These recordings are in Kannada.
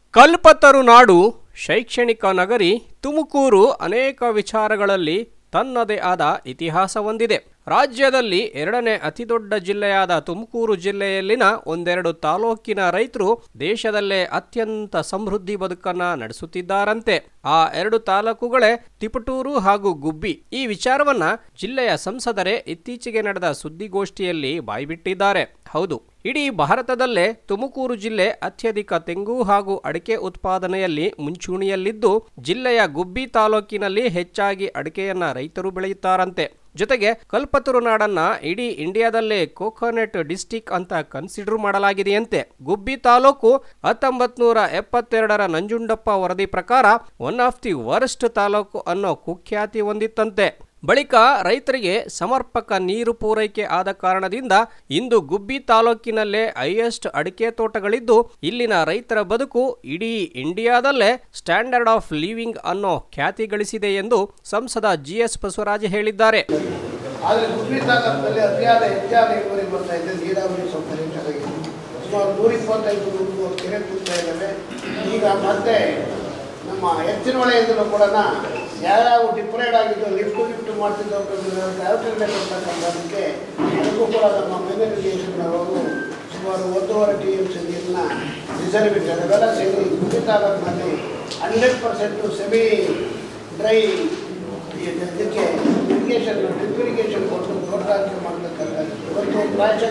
ಕಲ್ಪತರು ನಾಡು ಶೈಕ್ಷಣಿಕ ನಗರಿ ತುಮಕೂರು ಅನೇಕ ವಿಚಾರಗಳಲ್ಲಿ ತನ್ನದೇ ಆದ ಇತಿಹಾಸ ಹೊಂದಿದೆ ರಾಜ್ಯದಲ್ಲಿ ಎರಡನೇ ಅತಿದೊಡ್ಡ ಜಿಲ್ಲೆಯಾದ ತುಮಕೂರು ಜಿಲ್ಲೆಯಲ್ಲಿನ ಒಂದೆರಡು ತಾಲೂಕಿನ ರೈತರು ದೇಶದಲ್ಲೇ ಅತ್ಯಂತ ಸಮೃದ್ಧಿ ಬದುಕನ್ನ ನಡೆಸುತ್ತಿದ್ದಾರಂತೆ ಆ ಎರಡು ತಾಲೂಕುಗಳೇ ತಿಪಟೂರು ಹಾಗೂ ಗುಬ್ಬಿ ಈ ವಿಚಾರವನ್ನ ಜಿಲ್ಲೆಯ ಸಂಸದರೇ ಇತ್ತೀಚೆಗೆ ನಡೆದ ಸುದ್ದಿಗೋಷ್ಠಿಯಲ್ಲಿ ಬಾಯ್ಬಿಟ್ಟಿದ್ದಾರೆ ಹೌದು ಇಡೀ ಭಾರತದಲ್ಲೇ ತುಮಕೂರು ಜಿಲ್ಲೆ ಅತ್ಯಧಿಕ ತೆಂಗು ಹಾಗೂ ಅಡಿಕೆ ಉತ್ಪಾದನೆಯಲ್ಲಿ ಮುಂಚೂಣಿಯಲ್ಲಿದ್ದು ಜಿಲ್ಲೆಯ ಗುಬ್ಬಿ ತಾಲೂಕಿನಲ್ಲಿ ಹೆಚ್ಚಾಗಿ ಅಡಿಕೆಯನ್ನ ರೈತರು ಬೆಳೆಯುತ್ತಾರಂತೆ ಜೊತೆಗೆ ಕಲ್ಪತರು ನಾಡನ್ನ ಇಡೀ ಇಂಡಿಯಾದಲ್ಲೇ ಕೋಕೋನಟ್ ಡಿಸ್ಟಿಕ್ ಅಂತ ಕನ್ಸಿಡರ್ ಮಾಡಲಾಗಿದೆಯಂತೆ ಗುಬ್ಬಿ ತಾಲೂಕು ಹತ್ತೊಂಬತ್ ನೂರ ಎಪ್ಪತ್ತೆರಡರ ನಂಜುಂಡಪ್ಪ ವರದಿ ಪ್ರಕಾರ one of the worst taluk ಅನ್ನೋ ಕುಖ್ಯಾತಿ ಹೊಂದಿತ್ತಂತೆ ಬಳಿಕ ರೈತರಿಗೆ ಸಮರ್ಪಕ ನೀರು ಪೂರೈಕೆ ಆದ ಕಾರಣದಿಂದ ಇಂದು ಗುಬ್ಬಿ ತಾಲೂಕಿನಲ್ಲೇ ಹೈಯೆಸ್ಟ್ ಅಡಿಕೆ ತೋಟಗಳಿದ್ದು ಇಲ್ಲಿನ ರೈತರ ಬದುಕು ಇಡೀ ಇಂಡಿಯಾದಲ್ಲೇ ಸ್ಟ್ಯಾಂಡರ್ಡ್ ಆಫ್ ಲಿವಿಂಗ್ ಅನ್ನೋ ಖ್ಯಾತಿ ಗಳಿಸಿದೆ ಎಂದು ಸಂಸದ ಜಿಎಸ್ ಬಸವರಾಜ್ ಹೇಳಿದ್ದಾರೆ ಆದರೆ ಗುಬ್ಬಿ ತಾಲೂಕಿನಲ್ಲಿ ಅತಿಯಾದ ಹೆಚ್ಚಾದ ಇಳುವರಿ ಬರ್ತಾ ಇದೆ ನೀರಾವರಿ ಸೌಕರ್ಯ ಚೆನ್ನಾಗಿದೆ ಸುಮಾರು ನೂರ ಇಪ್ಪತ್ತೈದು ನೂರು ಕೆರೆ ತುಂಬ್ತಾ ಇದ್ದಾವೆ ಈಗ ಮತ್ತೆ ನಮ್ಮ ಹೆಚ್ಚಿನ ಹೊಳೆಯಿಂದಲೂ ಕೂಡ ಯಾವ್ಯಾವ ಡಿಪ್ರೈಡ್ ಆಗಿದ್ದು ಲಿಫ್ಟ್ ಲಿಫ್ಟ್ ಮಾಡ್ತಿದ್ದೋ ಆಲ್ಟರ್ನೇಟ್ ಅಂತಕ್ಕಂಥದ್ದಕ್ಕೆ ಅದಕ್ಕೂ ಕೂಡ ನಮ್ಮ ಮೈನರಿಗೇಷನ್ ಅವರು ಸುಮಾರು ಒಂದೂವರೆ ಟಿ ಎಮ್ ಸಿ ನೀರನ್ನ ರಿಸರ್ವ್ ಇಟ್ಟಾರೆ ಅವೆಲ್ಲ ಸೇರಿ ಗುಬ್ಬಿ ತಾಲೂಕಿನಲ್ಲಿ ಹಂಡ್ರೆಡ್ ಪರ್ಸೆಂಟು ಸೆಮಿ ಡ್ರೈ ಇದಕ್ಕೆ ಇರಿಗೇಷನ್ ಡ್ರಿಪ್ ಇರಿಗೇಷನ್ ಕೊಟ್ಟು ತೋಟಗಾರಿಕೆ ಮಾಡತಕ್ಕಂಥದ್ದು ಇವತ್ತು ಪ್ರಾಯಶಃ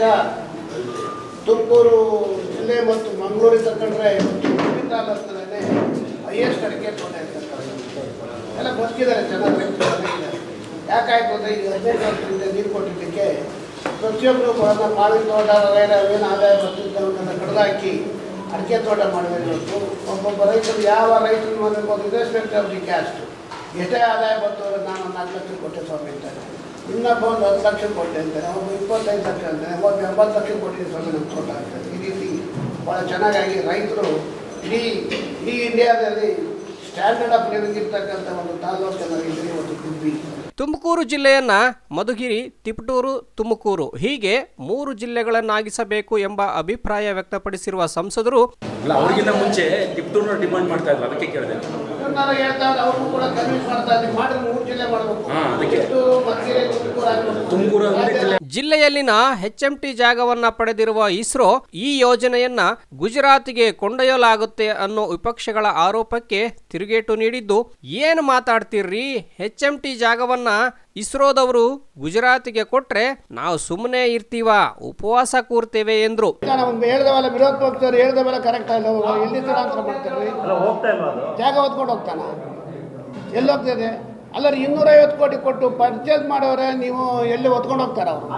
ತುಮಕೂರು ಜಿಲ್ಲೆ ಮತ್ತು ಮಂಗಳೂರಿಗೆ ತಗೊಂಡ್ರೆ ಇವತ್ತು ಉಡುಪಿ ತಾಲೂಕಿನಲ್ಲೇ ಹೈಯೆಸ್ಟ್ ಅಡಿಕೆ ತೋಟ ಇರ್ತಕ್ಕಂಥದ್ದು ಎಲ್ಲ ಬದುಕಿದ್ದಾರೆ ಚೆನ್ನಾಗಿ ರೈತರು ಬದುಕಿದ್ದಾರೆ ಯಾಕಾಯ್ತು ಅಂದರೆ ಈಗ ಹದಿನೈದು ವರ್ಷದಿಂದ ನೀರು ಕೊಟ್ಟಿದ್ದಕ್ಕೆ ಪ್ರತಿಯೊಬ್ಬರು ಮಾವಿನ ತೋಟ ರೈರ ಏನು ಆದಾಯ ಬರ್ತಿದ್ದ ಅವನ್ನೆಲ್ಲ ಕಡ್ದಾಕಿ ಅಡಿಕೆ ತೋಟ ಮಾಡಿದ್ದಾರೆ ಇವತ್ತು ಒಬ್ಬೊಬ್ಬ ರೈತರು ಯಾವ ರೈತನ ಮನೆಗೆ ಒಂದು ಇನ್ವೆಸ್ಟ್ಮೆಂಟ್ ಆಫ್ ದಿ ಕ್ಯಾಸ್ಟ್ ಎಷ್ಟೇ ಆದಾಯ ಬಂತು ಅಂದರೆ ನಾನು ಒಂದು ನಾಲ್ಕು ಲಕ್ಷ ಕೊಟ್ಟೆ ಸ್ವಾಮಿ ಅಂತಾನೆ ಇನ್ನೊಬ್ಬ ಒಂದು ಹತ್ತು ಲಕ್ಷ ಕೊಟ್ಟೆ ಅಂತಾನೆ ಒಬ್ಬ ಇಪ್ಪತ್ತೈದು ಲಕ್ಷ ಅಂತಾನೆ ಒಬ್ಬ ಎಂಬತ್ತು ಲಕ್ಷ ಕೊಟ್ಟಿದ್ದೀನಿ ಸ್ವಾಮಿ ನಮ್ಮ ತೋಟ ಅಂತಾನೆ ಈ ರೀತಿ ಭಾಳ ಚೆನ್ನಾಗಾಗಿ ರೈತರು ಇಡೀ ಇಡೀ ಇಂಡಿಯಾದಲ್ಲಿ ಸ್ಟ್ಯಾಂಡರ್ಡ್ ಆಫ್ ಲಿವಿಂಗ್ ಇರ್ತಕ್ಕಂಥ ಒಂದು ತಾಲೂಕನ್ನು ಇದ್ದರೆ ಇವತ್ತು ಗುಬ್ಬಿ ತುಮಕೂರು ಜಿಲ್ಲೆಯನ್ನ ಮಧುಗಿರಿ ತಿಪಟೂರು ತುಮಕೂರು ಹೀಗೆ ಮೂರು ಜಿಲ್ಲೆಗಳನ್ನಾಗಿಸಬೇಕು ಎಂಬ ಅಭಿಪ್ರಾಯ ವ್ಯಕ್ತಪಡಿಸಿರುವ ಸಂಸದರು ಅಲ್ಲ ಅವ್ರಿಗಿಂತ ಮುಂಚೆ ಟಿಪ್ಟೂರ್ನ ಡಿಮಾಂಡ್ ಮಾಡ್ತಾ ಇದ್ರು ಅದಕ್ಕೆ ಕೇಳಿದೆ ನಾನು ಹೇಳ್ತಾ ಇದ್ದೆ, ಅವ್ರಿಗೂ ಕೂಡ ಕನ್ವಿನ್ಸ್ ಮಾಡ್ತಾ ಇದ್ದೀನಿ ಮಾಡಿದ್ರೆ ಮೂರು ಜಿಲ್ಲೆ ಮಾಡಬೇಕು ಹಾ, ಅದಕ್ಕೆ. ಚಿತ್ತೂರು ಮಧುಗಿರಿ ತುಮಕೂರು ಆಗ್ಬೇಕು. ತುಮಕೂರು ಒಂದೇ ಜಿಲ್ಲೆ ಜಿಲ್ಲೆಯಲ್ಲಿನ ಎಚ್ಎಂಟಿ ಜಾಗವನ್ನ ಪಡೆದಿರುವ ಇಸ್ರೋ ಈ ಯೋಜನೆಯನ್ನ ಗುಜರಾತಿಗೆ ಕೊಂಡೊಯ್ಯಲಾಗುತ್ತೆ ಅನ್ನೋ ವಿಪಕ್ಷಗಳ ಆರೋಪಕ್ಕೆ ತಿರುಗೇಟು ನೀಡಿದ್ದು ಏನು ಮಾತಾಡ್ತೀರ್ರಿ ಎಚ್ಎಂಟಿ ಜಾಗವನ್ನ ಇಸ್ರೋದವರು ಗುಜರಾತಿಗೆ ಕೊಟ್ರೆ ನಾವು ಸುಮ್ಮನೆ ಇರ್ತೀವ ಉಪವಾಸ ಕೂರ್ತೇವೆ ಎಂದ್ರು ನಾನು ಒಂದು ಹೇಳ್ದವಲ್ಲ ವಿರೋಧ ಪಕ್ಷದವ್ರು ಹೇಳ್ದವೆಲ್ಲ ಕರೆಕ್ಟ್ ಅಲ್ಲ ಅವ್ರು ಎಲ್ಲಿ ಸ್ಥಳಾಂತರ ಮಾಡ್ತಾರೆ ಜಾಗ ಹೊತ್ಕೊಂಡು ಹೋಗ್ತಾನ ಎಲ್ಲಿ ಹೋಗ್ತದೆ ಅಲ್ಲ ರೀ ಇನ್ನೂರೈವತ್ತು ಕೋಟಿ ಕೊಟ್ಟು ಪರ್ಚೇಸ್ ಮಾಡೋರೆ ನೀವು ಎಲ್ಲಿ ಹೊತ್ಕೊಂಡು ಹೋಗ್ತಾರ ಅವರು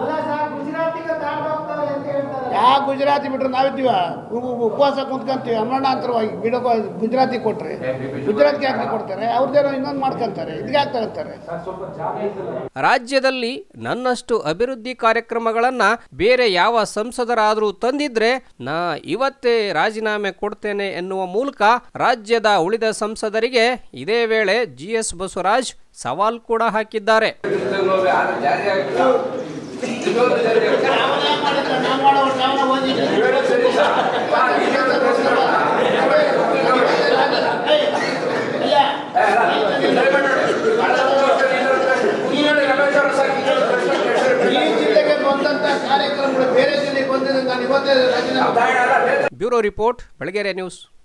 ಯಾವ ಗುಜರಾತಿ ಬಿಟ್ರೆ ನಾವಿದ್ದೀವ ಉ- ಉಪವಾಸ ಕುಂತ್ಕೊಂತೀವಿ ಅಮರಣಾಂತರವಾಗಿ ಬಿಡೋ ಗುಜರಾತಿ ಕೊಟ್ರೆ ಗುಜರಾತ್ಗೆ ಯಾಕೆ ಕೊಡ್ತಾರೆ ಅವ್ರದ್ದೇನೋ ಇನ್ನೊಂದು ಮಾಡ್ಕೊಂತಾರೆ ಇದಕ್ಕೆ ಯಾಕೆ ತಗೊಂತಾರೆ ರಾಜ್ಯದಲ್ಲಿ ನನ್ನಷ್ಟು ಅಭಿವೃದ್ಧಿ ಕಾರ್ಯಕ್ರಮಗಳನ್ನ ಬೇರೆ ಯಾವ ಸಂಸದರಾದರೂ ತಂದಿದ್ರೆ ನಾ ಇವತ್ತೇ ರಾಜೀನಾಮೆ ಕೊಡ್ತೇನೆ ಎನ್ನುವ ಮೂಲಕ ರಾಜ್ಯದ ಉಳಿದ ಸಂಸದರಿಗೆ ಇದೇ ವೇಳೆ ಜಿಎಸ್ ಬಸವರಾಜ್ ಸವಾಲ್ ಕೂಡ ಹಾಕಿದ್ದಾರೆ ಈ ಜಿಲ್ಲೆಗೆ ಬಂದಂತ ಕಾರ್ಯಕ್ರಮಗಳು ಬೇರೆ ಜಿಲ್ಲೆಗೆ ಬಂದಿದ್ರೆ ನಾನು ಇವತ್ತೇ ರಾಜೀನಾಮೆ ಬ್ಯೂರೋ ರಿಪೋರ್ಟ್ ಬೆಳಗೆರೆ ನ್ಯೂಸ್